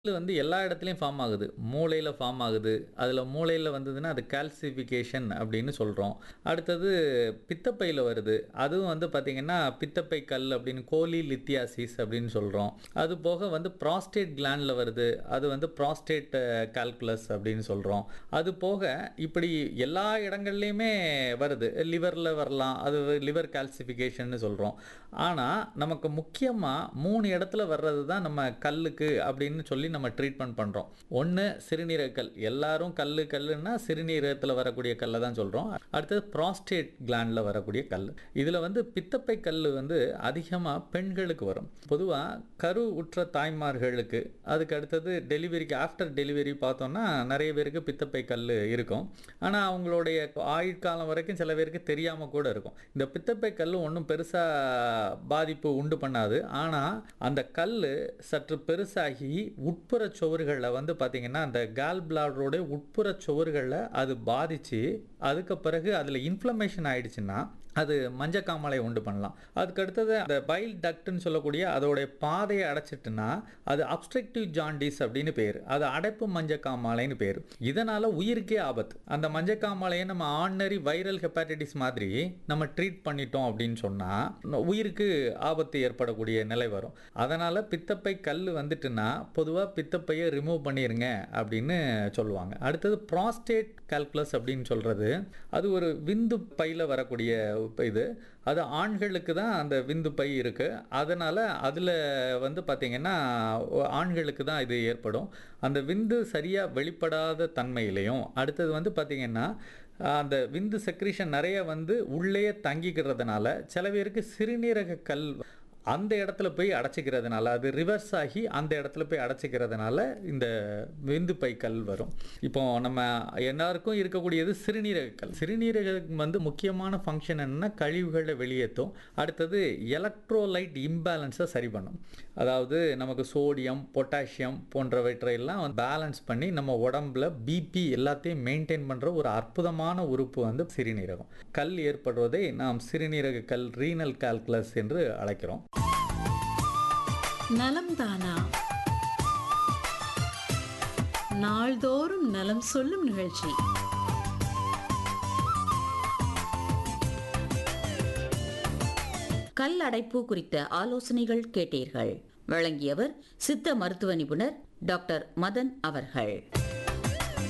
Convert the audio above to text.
இது வந்து எல்லா இடத்துலயும் ஃபார்ம் ஆகுது. மூளையில ஃபார்ம் ஆகுது. அதுல மூளையில வந்ததுன்னா, அது கால்சிஃபிகேஷன் அப்படின்னு சொல்றோம். அடுத்தது பித்தப்பையில வருது. அதுவும் வந்து பார்த்தீங்கன்னா, பித்தப்பை கல் அப்படின்னு கோலிலித்தியாசிஸ் அப்படின்னு சொல்றோம். அது போக வந்து புராஸ்டேட் கிளாண்ட்ல வருது. அது வந்து புராஸ்டேட் கால்குலஸ் அப்படின்னு சொல்றோம். அது போக இப்படி எல்லா இடங்கள்லயுமே வருது. லிவர்ல வரலாம். அது லிவர் கால்சிஃபிகேஷன்னு சொல்றோம். ஆனா, நமக்கு முக்கியமா 3 இடத்துல வர்றது தான் நம்ம கல்லுக்கு அப்படின்னு சொல்லி நம்ம ட்ரீட்மெண்ட் பண்றோம். ஒண்ணு சிறுநீரக கல். எல்லாரும் கல்லு கல்லுன்னா சிறுநீரகத்துல வரக்கூடிய கல்ல தான் சொல்றோம். அடுத்தது புராஸ்டேட் கிளாண்ட்ல வரக்கூடிய கல். இதுல வந்து பித்தப்பை கல்லு வந்து அதிகமா பெண்களுக்கு வரும். பொதுவா கரு உற்ற தாய்மார்களுக்கு, அதுக்கு அடுத்தது டெலிவரிக்கு ஆஃப்டர் டெலிவரி பார்த்தோம்னா, நெறைய பேருக்கு பித்தப்பை கல்லு இருக்கும். ஆனா, அவங்களுடைய ஆயுட்காலம் வரைக்கும் சில பேருக்கு தெரியாம கூட இருக்கும். இந்த பித்தப்பை கல்லு ஒண்ணும் பெருசா பாதிப்பு உண்டு பண்ணாது. ஆனா, அந்த கல்லு சற்று பெருசாகி உட்புற சுவர்கள்ல வந்து பார்த்தீங்கன்னா, அந்த கால் பிளாடரோட உட்புற சுவர்கள்ல அது பாதிச்சு, அதுக்கு பிறகு அதுல இன்ஃப்ளமேஷன் ஆயிடுச்சுன்னா, அது மஞ்சக்காமலை உண்டு பண்ணலாம். அதுக்கு அடுத்தது அந்த பைல் டக்ட்ன்னு சொல்லக்கூடிய அதோடைய பாதைய அடைச்சிட்டுன்னா, அது அப்ஸ்ட்ரக்டிவ் ஜாண்டிஸ் அப்படின்னு பேரு. அது அடைப்பு மஞ்சக்காமாலைன்னு பேரு. இதனால உயிருக்கே ஆபத்து. அந்த மஞ்சக்காமாலைய நம்ம ஆர்டினரி வைரல் ஹெப்பாடைட்டிஸ் மாதிரி நம்ம ட்ரீட் பண்ணிட்டோம் அப்படின்னு சொன்னா, உயிருக்கு ஆபத்து ஏற்படக்கூடிய நிலை வரும். அதனால பித்தப்பை கல்லு வந்துட்டுன்னா, பொதுவா பித்தப்பைய ரிமூவ் பண்ணிருங்க அப்படின்னு சொல்லுவாங்க. அடுத்தது புராஸ்டேட் கால்குலஸ் அப்படின்னு சொல்றது, அது ஒரு விந்து பையில வரக்கூடிய இது. அது ஆண்களுக்கு தான் அந்த விந்து பை இருக்கு. அதனால அதுல வந்து பார்த்தீங்கன்னா, ஆண்களுக்கு தான் இது ஏற்படும். அந்த விந்து சரியா வெளிப்படாத தன்மையிலயும், அடுத்தது வந்து பார்த்தீங்கன்னா, அந்த விந்து செக்ரீஷன் நெறைய வந்து உள்ளேயே தங்கிக்கிறதுனால, சில பேருக்கு சிறுநீரக கல் அந்த இடத்துல போய் அடைச்சிக்கிறதுனால, அது ரிவர்ஸ் ஆகி அந்த இடத்துல போய் அடைச்சிக்கிறதுனால, இந்த விந்து பை கல் வரும். இப்போ நம்ம எல்லாருக்கும் இருக்கக்கூடியது சிறுநீரக கல். சிறுநீரகம் வந்து முக்கியமான ஃபங்ஷன் என்னன்னா, கழிவுகள வெளியேத்தும். அடுத்தது எலக்ட்ரோலைட் இம்பேலன்ஸ சரி பண்ணும். அதாவது நமக்கு சோடியம், பொட்டாசியம் போன்றவற்றை எல்லாம் பேலன்ஸ் பண்ணி நம்ம உடம்புல பிபி எல்லாத்தையும் மெயின்டெயின் பண்ற ஒரு அற்புதமான உறுப்பு வந்து சிறுநீரகம். கல் ஏற்படுவதை நாம் சிறுநீரக கல் ரீனல் கால்குலஸ் என்று அழைக்கிறோம். நலம் தானா நாள்தோறும் நலம் சொல்லும் நிகழ்ச்சி கல் அடைப்பு குறித்த ஆலோசனைகள் கேட்டீர்கள் வழங்கியவர் சித்த மருத்துவ நிபுணர் டாக்டர் மதன் அவர்கள்